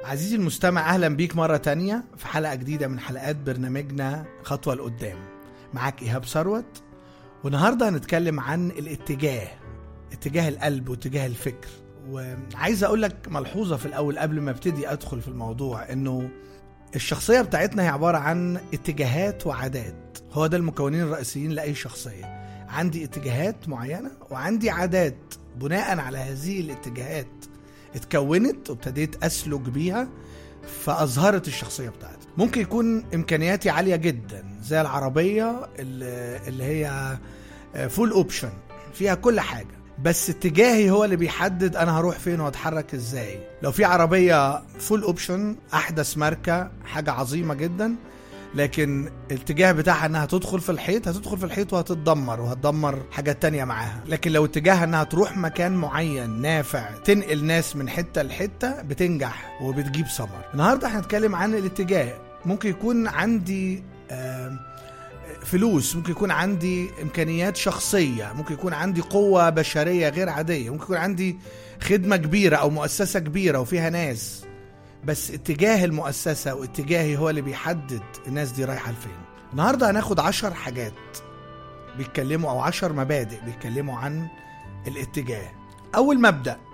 عزيزي المستمع أهلا بيك مرة تانية في حلقة جديدة من حلقات برنامجنا خطوة لقدام معاك إيهاب ثروت والنهاردة هنتكلم عن الاتجاه اتجاه القلب واتجاه الفكر وعايز أقول لك ملحوظة في الأول قبل ما ابتدي أدخل في الموضوع إنه الشخصية بتاعتنا هي عبارة عن اتجاهات وعادات هو ده المكونين الرئيسيين لأي شخصية عندي اتجاهات معينة وعندي عادات بناء على هذه الاتجاهات اتكونت وابتديت أسلك بيها فأظهرت الشخصية بتاعتي ممكن يكون إمكانياتي عالية جدا زي العربية اللي اللي هي فول اوبشن فيها كل حاجة بس اتجاهي هو اللي بيحدد انا هروح فين واتحرك ازاي لو في عربية فول اوبشن احدث ماركة حاجة عظيمة جدا لكن الاتجاه بتاعها انها تدخل في الحيط هتدخل في الحيط وهتتدمر وهتدمر حاجات تانية معاها لكن لو اتجاهها انها تروح مكان معين نافع تنقل ناس من حتة لحتة بتنجح وبتجيب ثمر النهاردة هنتكلم عن الاتجاه ممكن يكون عندي آه فلوس ممكن يكون عندي امكانيات شخصيه ممكن يكون عندي قوه بشريه غير عاديه ممكن يكون عندي خدمه كبيره او مؤسسه كبيره وفيها ناس بس اتجاه المؤسسه واتجاهي هو اللي بيحدد الناس دي رايحه لفين النهارده هناخد عشر حاجات بيتكلموا او عشر مبادئ بيتكلموا عن الاتجاه اول مبدا